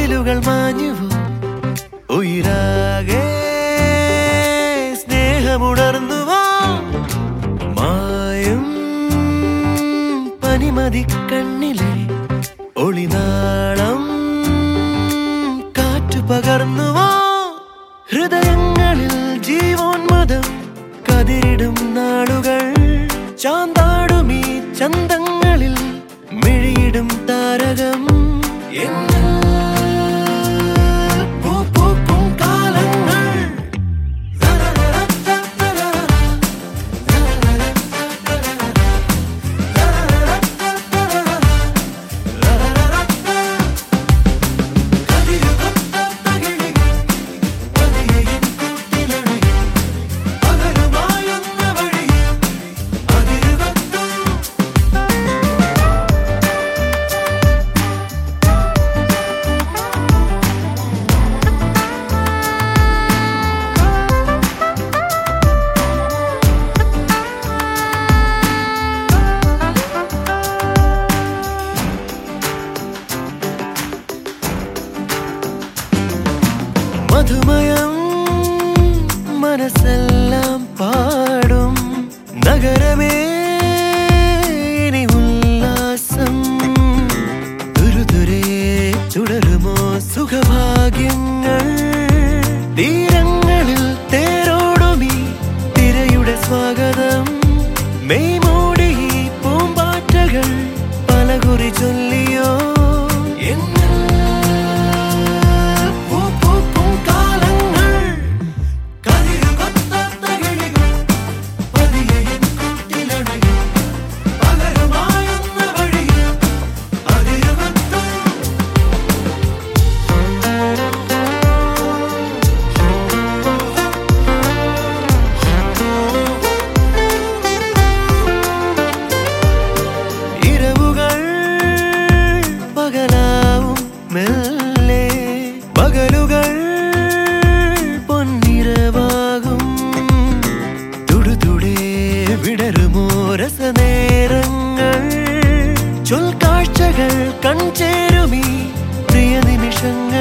വാതിലുകൾ മാഞ്ഞുവോ ഉയരാകെ സ്നേഹമുണർന്നുവോ മായും പനിമതി കണ്ണിലെ ഒളിനാളം കാറ്റു പകർന്നുവോ ഹൃദയങ്ങളിൽ ജീവോന്മതം കതിരിടും നാളുകൾ ചാന്താടുമീ ചന്തങ്ങളിൽ മിഴിയിടും താരകം എന്നിൽ പൂ പൂക്കും കാലങ്ങൾ മധുമയം മനസ്സെല്ലാം പാടും നഗരമേ ഇനി ഉല്ലാസം തുരുതുരേ തുടരുമോ സുഖഭാഗ്യങ്ങൾ തീരങ്ങളിൽ തേരോടുമീ തിരയുടെ സ്വാഗതം മെയ് മൂടി ഈ പൂമ്പാറ്റകൾ പലകുറി ചൊല്ലിയോ എന്നിൽ പൂ പൂക്കും കാലങ്ങൾ കതിരുകൊത്താത്ത കിളികൾ പതിയെ എൻ കൂട്ടിലണയും പകരുമായുന്ന വഴിയിൽ അതിരുകൊത്തും ഇരവുകൾ പകലാവും മെല്ലെ പകലുകൾ പൊന്നിരവാകും തുടുതുടേ വിടരുമോ രസനേരങ്ങൾ ചൊൽക്കാഴ്ചകൾ കൺചേരുമീ പ്രിയ നിമിഷങ്ങൾ